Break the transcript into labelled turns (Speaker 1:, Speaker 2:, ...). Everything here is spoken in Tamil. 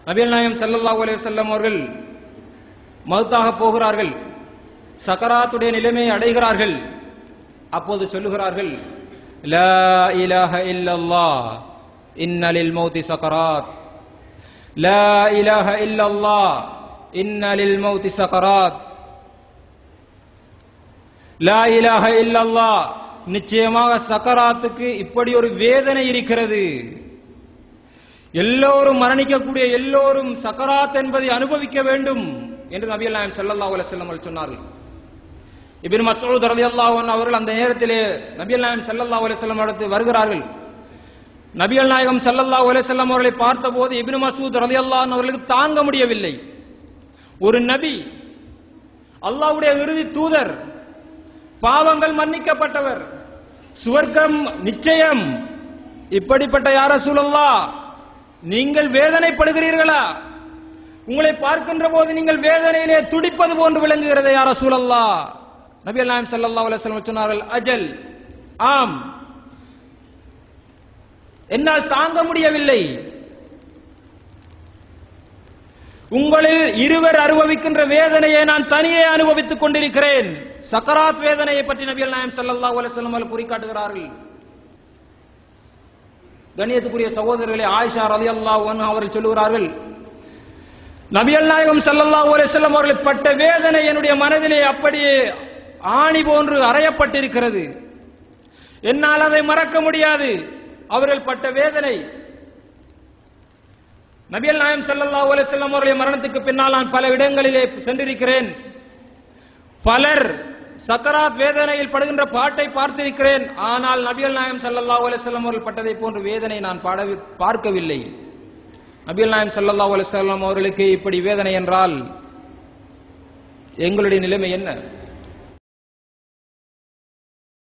Speaker 1: நபிகள் நாயம் ஸல்லல்லாஹு அலைஹி வஸல்லம் அவர்கள் மௌத்தாக போகிறார்கள் சக்கராத்துடைய நிலைமையை அடைகிறார்கள் அப்போது சொல்லுகிறார்கள் லா இலாஹ இல்லல்லாஹ் இன்னலில் மௌதி சக்கராத் லா இலாஹ இல்லல்லாஹ் இன்னலில் மௌதி சக்கராத் லா இலாஹ இல்லல்லாஹ் நிச்சயமாக சக்கராத்துக்கு இப்படி ஒரு வேதனை இருக்கிறது எல்லோரும் மரணிக்கக்கூடிய எல்லோரும் சக்கராத் என்பதை அனுபவிக்க வேண்டும் என்று நபிகள் நாயம் ஸல்லல்லாஹு அலைஹி வஸல்லம் அவர்கள் சொன்னார்கள் இப்னு மஸ்ஊத் ரலியல்லாஹு அன்ஹு அவர்கள் அந்த நேரத்திலே நபிகள் நாயம் ஸல்லல்லாஹு அலைஹி வஸல்லம் அடுத்து வருகிறார்கள் நபிகள் நாயகம் ஸல்லல்லாஹு அலைஹி வஸல்லம் அவர்களை பார்த்தபோது இப்னு மஸ்ஊத் ரலியல்லாஹு அன்ஹு அவர்களுக்கு தாங்க முடியவில்லை ஒரு நபி அல்லாஹ்வுடைய இறுதி தூதர் பாவங்கள் மன்னிக்கப்பட்டவர் சுவர்க்கம் நிச்சயம் இப்படிப்பட்ட யார சூழல்லா நீங்கள் வேதனைப்படுகிறீர்களா உங்களை பார்க்கின்ற போது நீங்கள் வேதனையிலே துடிப்பது போன்று விளங்குகிறது யார சூழல்லா நபி அல்லாஹ் ஸல்லல்லாஹு அலைஹி வஸல்லம் சொன்னார்கள் அஜல் ஆம் என்னால் தாங்க முடியவில்லை உங்களில் இருவர் அனுபவிக்கின்ற வேதனையை நான் தனியே அனுபவித்துக் கொண்டிருக்கிறேன் சக்கராத் வேதனையை பற்றி நபிகள் நாயம் ஸல்லல்லாஹு அலைஹி வஸல்லம் அவர்கள் குறிக்காட்டுகிறார்கள் கண்ணியத்துக்குரிய சகோதரர்களே ஆயிஷா ரலியல்லாஹு அன்ஹா அவர்கள் சொல்லுகிறார்கள் நபிகள் நாயகம் ஸல்லல்லாஹு அலைஹி வஸல்லம் அவர்கள் பட்ட வேதனை என்னுடைய மனதிலே அப்படியே ஆணி போன்று அறையப்பட்டிருக்கிறது என்னால் அதை மறக்க முடியாது அவர்கள் பட்ட வேதனை நபிகள் நாயம் ஸல்லல்லாஹு அலைஹி வஸல்லம் அவருடைய மரணத்துக்கு பின்னால் நான் பல இடங்களிலே சென்றிருக்கிறேன் பலர் சக்கராத் வேதனையில் படுகின்ற பாட்டை பார்த்திருக்கிறேன் ஆனால் நபிகள் நாயம் ஸல்லல்லாஹு அலைஹி வஸல்லம் அவர்கள் பட்டதை போன்ற வேதனை நான் பாட பார்க்கவில்லை நபிகள் நாயம் ஸல்லல்லாஹு அலைஹி வஸல்லம் அவர்களுக்கு இப்படி வேதனை என்றால் எங்களுடைய நிலைமை என்ன